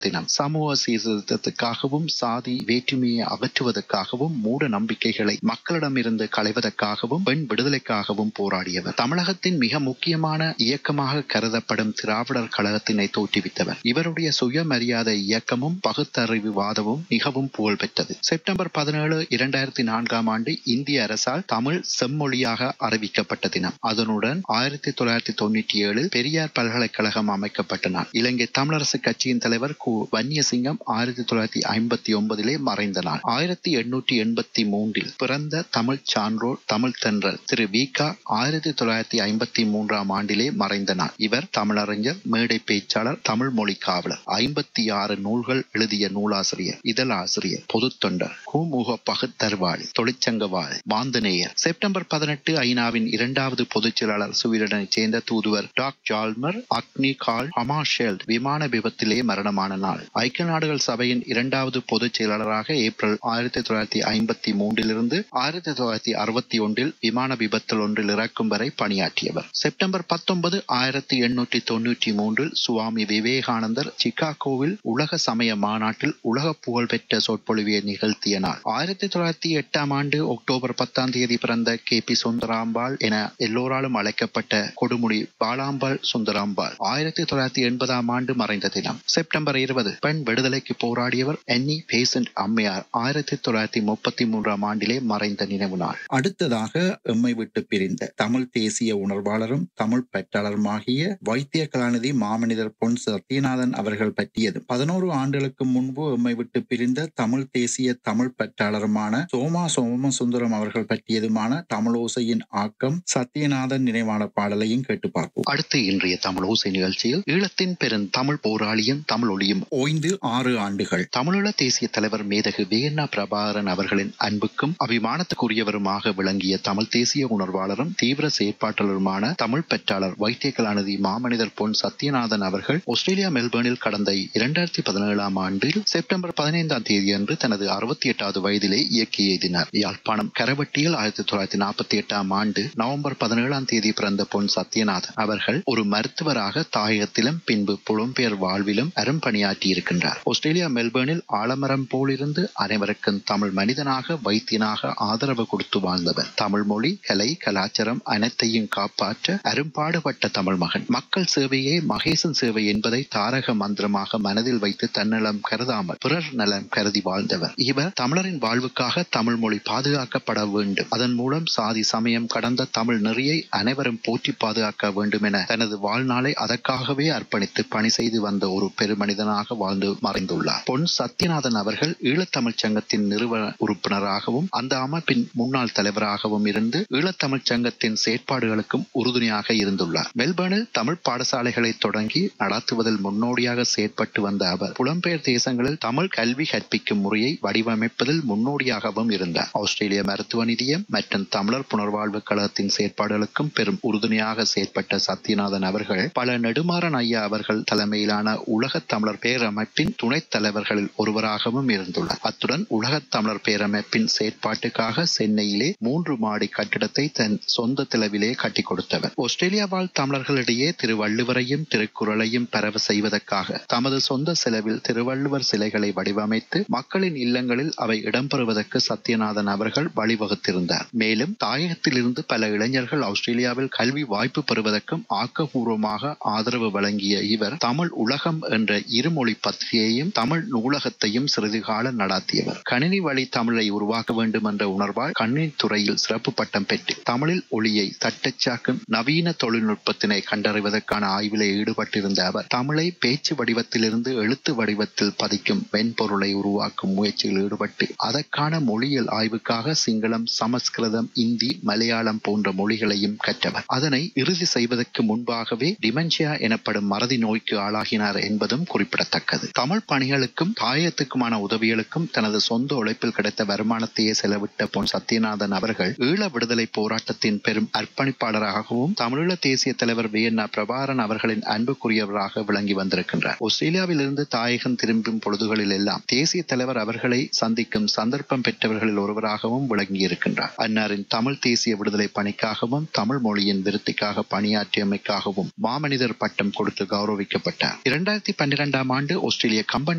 தினம் சமூக சீர்திருத்தத்துக்காகவும் சாதி வேற்றுமையை அகற்றுவதற்காகவும் மூட நம்பிக்கைகளை மக்களிடமிருந்து களைவதற்காகவும் பெண் விடுதலைக்காகவும் போராடியவர் தமிழகத்தின் மிக முக்கியமான இயக்கமாக கருதப்படும் திராவிடர் கழகத்தினை தோற்றுவித்தவர் இவருடைய சுயமரியாதை இயக்கமும் பகுத்தறிவு வாதமும் மிகவும் புகழ்பெற்றது செப்டம்பர் பதினேழு இரண்டாயிரத்தி நான்காம் ஆண்டு இந்திய அரசால் தமிழ் செம்மொழியாக அறிவிக்கப்பட்ட தினம் அதனுடன் ஆயிரத்தி தொள்ளாயிரத்தி தொண்ணூற்றி ஏழில் பெரியார் பல்கலைக்கழகம் அமைக்கப்பட்ட நாள் இலங்கை தமிழரசு கட்சியின் தலைவர் கு வன்னியசிங்கம் ஆயிரத்தி தொள்ளாயிரத்தி ஐம்பத்தி ஒன்பதிலே மறைந்த நாள் ஆயிரத்தி எண்ணூற்றி எண்பத்தி மூன்றில் பிறந்த தமிழ் சான்றோர் தமிழ் தென்றல் திரு வி க ஆயிரத்தி தொள்ளாயிரத்தி ஐம்பத்தி மூன்றாம் ஆண்டிலே மறைந்த நாள் இவர் தமிழறிஞர் மேடை பேச்சாளர் தமிழ் மொழி காவலர் ஐம்பத்தி ஆறு நூல்கள் எழுதிய நூலாசிரியர் இதழாசிரியர் பொது தொண்டர் கூமுக பகுத்தறிவாளி தொழிற்சங்கவாதி மாந்தநேயர் செப்டம்பர் பதினெட்டு ஐநாவின் இரண்டாவது பொதுச் செயலாளர் சுவீடனைச் சேர்ந்த தூதுவர் டாக் ஜால்மர் அக்னி கால் ஹமாஷெல்ட் விமான விபத்திலே மரணமான நாள் ஐக்கிய நாடுகள் சபையின் இரண்டாவது பொதுச் செயலாளராக ஏப்ரல் ஆயிரத்தி தொள்ளாயிரத்தி ஐம்பத்தி மூன்றிலிருந்து ஆயிரத்தி தொள்ளாயிரத்தி அறுபத்தி ஒன்றில் விமான விபத்தில் ஒன்றில் இறக்கும் வரை பணியாற்றியவர் செப்டம்பர் பத்தொன்பது ஆயிரத்தி எண்ணூற்றி தொன்னூற்றி மூன்றில் சுவாமி விவேகானந்தர் சிகாகோவில் உலக சமய மாநாட்டில் உலக புகழ்பெற்ற சொற்பொழிவை நிகழ்த்திய நாள் ஆயிரத்தி தொள்ளாயிரத்தி எட்டாம் ஆண்டு அக்டோபர் பத்தாம் தேதி பிறந்த கே பி சுந்தராம்பாள் என எல்லோராலும் அழைக்கப்பட்ட கொடுமுடி பாலாம்பாள் சுந்தராம்பாள் ஆயிரத்தி தொள்ளாயிரத்தி எண்பதாம் ஆண்டு மறைந்த தினம் செப்டம்பர் இருபது பெண் விடுதலைக்கு போராடியவர் என்னி பேசன்ட் அம்மையார் ஆயிரத்தி தொள்ளாயிரத்தி முப்பத்தி மூன்றாம் ஆண்டிலே மறைந்த நினைவு நாள் அடுத்ததாக எம்மை விட்டு பிரிந்த தமிழ் தேசிய உணர்வாளரும் தமிழ் பெற்றாளருமாகிய வைத்திய கலாநிதி மாமனிதர் பொன் சத்யநாதன் அவர்கள் பற்றியது பதினோரு ஆண்டுகளுக்கு முன்பு எம்மை விட்டு பிரிந்த தமிழ் தேசிய தமிழ் பெற்றாளருமான சோமா சோமசுந்தரம் அவர்கள் பற்றியதுமான தமிழோசையின் ஆக்கம் சத்யநாதன் நினைவான பாடலையும் கேட்டு பார்ப்போம் அடுத்து இன்றைய தமிழோசை நிகழ்ச்சியில் ஈழத்தின் பெரும் தமிழ் போராளியும் தமிழ் ஒளியும் ஓய்ந்து ஆறு ஆண்டுகள் தமிழீழ தேசிய தலைவர் மேதகு வேணா பிரபாகரன் அவர்களின் அன்புக்கும் அபிமானத்துக்குரியவருமாக விளங்கிய தமிழ் தேசிய உணர்வாளரும் தீவிர செயற்பாட்டாளருமான தமிழ் பெற்றாளர் வைத்திய கலாநிதி மாமனிதர் பொன் சத்யநாதன் அவர்கள் ஆஸ்திரேலியா மெல்பர்னில் கடந்த இரண்டாயிரத்தி பதினேழாம் ஆண்டில் செப்டம்பர் பதினைந்தாம் தேதி அன்று தனது அறுபத்தி எட்டாவது வயதிலே இயக்கி எய்தினார் யாழ்ப்பாணம் கரவட்டியில் ஆயிரத்தி தொள்ளாயிரத்தி நாற்பத்தி எட்டாம் ஆண்டு நவம்பர் பதினேழாம் தேதி பிறந்த பொன் சத்யநாதன் அவர்கள் ஒரு மருத்துவராக தாயகத்திலும் பின்பு புலம்பெயர் வாழ்விலும் அரும்பணியாற்றி இருக்கின்றார் ஆஸ்திரேலியா மெல்பர்னில் ஆலமரம் போலிருந்து அனைவருக்கும் தமிழ் மனிதனாக வைத்தியனாக ஆதரவு கொடுத்து வாழ்ந்தவர் தமிழ் மொழி கலை கலாச்சாரம் அனைத்தையும் காப்பாற்ற அரும்பாடுபட்ட தமிழ் மகன் மக்கள் சேவையே மகேசன் சேவை என்பதை தாரக மந்திரமாக மனதில் வைத்து தன்னலம் கருதாமல் பிறர் நலம் கருதி வாழ்ந்தவர் இவர் தமிழரின் வாழ்வுக்காக தமிழ் மொழி பாதுகாக்கப்பட வேண்டும் அதன் மூலம் சாதி சமயம் கடந்த தமிழ் நெறியை அனைவரும் போற்றி பாதுகாக்க வேண்டும் என தனது வாழ்நாளை அதற்காகவே அர்ப்பணித்து பணி செய்து வந்த ஒரு பெருமனிதனாக வாழ்ந்து மறைந்துள்ளார் பொன் சத்யநாதன் அவர்கள் ஈழத்தமிழ்ச் சங்கத்தின் நிறுவன உறுப்பினராகவும் அந்த அமைப்பின் முன்னாள் தலைவராகவும் இருந்து ஈழத்தமிழ்ச் சங்கத்தின் செயற்பாடுகளுக்கும் உறுதுணையாக இருந்துள்ளார் மெல்பர்னில் தமிழ் பாடசாலைகளை தொடங்கி நடத்துவதில் முன்னோடியாக செயற்பட்டு வந்த அவர் புலம்பெயர் தேசங்களில் தமிழ் கல்வி கற்பிக்கும் முறையை வடிவமைப்பதில் முன்னோடியாகவும் இருந்தார் ஆஸ்திரேலிய மருத்துவ நிதியம் மற்றும் தமிழர் புனர்வாழ்வு கழகத்தின் செயற்பாடுகளுக்கும் பெரும் உறுதுணையாக செயற்பட்ட சத்யநாதன் அவர்கள் பல நெடுமாறன் ஐயா அவர்கள் தலைமையிலான உலக தமிழர் பேரமைப்பின் துணைத் தலைவர்களில் ஒருவராகவும் இருந்துள்ளார் அத்துடன் உலக தமிழர் பேரமைப்பின் செயற்பாட்டுக்காக சென்னையிலே மூன்று மாடி கட்டிடத்தை தன் சொந்த செலவிலே கட்டி கொடுத்தவர் ஆஸ்திரேலியா வாழ் தமிழர்களிடையே திருவள்ளுவரையும் திருக்குறளையும் பரவ செய்வதற்காக தமது சொந்த செலவில் திருவள்ளுவர் சிலைகளை வடிவமைத்து மக்களின் இல்லங்களில் அவை இடம்பெறுவதற்கு சத்யநாதன் அவர்கள் வழிவகுத்திருந்தார் மேலும் தாயகத்திலிருந்து பல இளைஞர்கள் ஆஸ்திரேலியாவில் கல்வி வாய்ப்பு பெறுவதற்கும் ஆக்கப்பூர்வமாக ஆதரவு வழங்கிய இவர் தமிழ் உலகம் என்ற இருமொழி பத்திரிகையையும் தமிழ் நூலகத்தையும் சிறிது காலம் நடாத்தியவர் கணினி வழி தமிழை உருவாக்க வேண்டும் என்ற உணர்வால் கணினி துறையில் சிறப்பு பட்டம் பெற்று தமிழில் ஒளியை தட்டச்சாக்கும் நவீன தொழில்நுட்பத்தினை கண்டறிவதற்கான ஆய்விலே ஈடுபட்டிருந்த அவர் தமிழை பேச்சு வடிவத்திலிருந்து எழுத்து வடிவத்தில் பதிக்கும் மென்பொருளை உருவாக்கும் முயற்சியில் ஈடுபட்டு அதற்கான மொழியியல் ஆய்வுக்காக சிங்களம் சமஸ்கிருதம் இந்தி மலையாளம் போன்ற மொழிகளையும் கற்றவர் அதனை இறுதி செய்வதற்கு முன்பாகவே டிமென்ஷியா எனப்படும் மறதி நோய்க்கு ஆளாகினார் என்பதும் குறிப்பிடத்தக்கது தமிழ் பணிகளுக்கும் தாயத்துக்குமான உதவிகளுக்கும் தனது சொந்த உழைப்பில் கிடைத்த வருமானத்தையே செலவிட்ட பொன் சத்யநாதன் அவர்கள் ஈழ விடுதலை போராட்டத்தின் பெரும் அர்ப்பணிப்பாளராகவும் தமிழீழ தேசிய தலைவர் வி என் பிரபாகரன் அவர்களின் அன்புக்குரியவராக விளங்கி வந்திருக்கின்றார் ஆஸ்திரேலியாவிலிருந்து தாயகம் திரும்பும் பொழுதுகளில் எல்லாம் தேசிய தலைவர் அவர்களை சந்திக்கும் சந்தர்ப்பம் பெற்றவர்களில் ஒருவராகவும் விளங்கியிருக்கின்றார் அன்னாரின் தமிழ் தேசிய விடுதலை பணிக்காகவும் தமிழ் மொழியின் விருத்திக்காக பணியாற்றியமைக்காகவும் மாமனிதர் பட்டம் கொடுத்து கௌரவிக்கப்பட்டார் இரண்டாயிரத்தி பன்னிரெண்டாம் ஆண்டு ஆஸ்திரேலிய கம்பன்